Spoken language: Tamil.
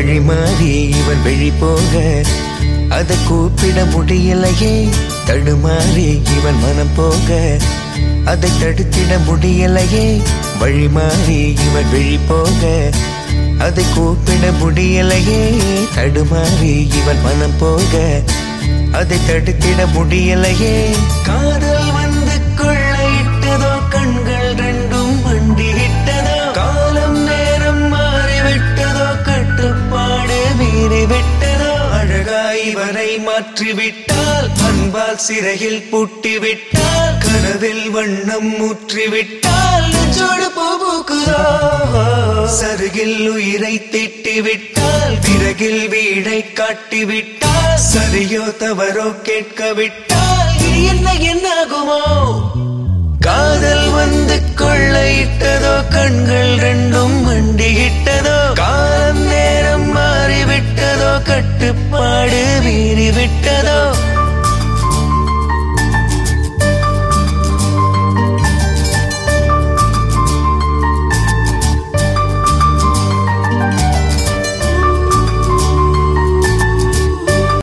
வழி மாறி இவன் வெளி போக அதை கூப்பிட முடியலையே தடுமாறி இவன் மனம் போக அதை தடுத்திட முடியலையே வழி மாறி இவன் வெளி போக அதை கூப்பிட முடியலையே தடுமாறி இவன் மனம் போக அதை தடுத்திட முடியலையே காதல் வந்து கொள்ளையிட்டதோ கண்கள் ரெண்டும் மண்டியிட்டதோ காலம் நேரம் மாறிவிட்டதோ கட்டுப்பாடு மீறிவிட்டதோ அழகாய் இவரை மாற்றிவிட்டால் அன்பால் சிறையில் பூட்டிவிட்டால் கனவில் வண்ணம் ஊற்றிவிட்டால் நெஞ்சோடு பூ பூக்குதோ சருகில் உயிரை தீட்டிவிட்டால் விறகில் வீடை காட்டிவிட்டால் சரியோ தவறோ கேட்க விட்டால் இனி என்ன என்னாகுமோ காதல் வந்து கொள்ளையிட்டதோ கண்கள் ரெண்டும் மண்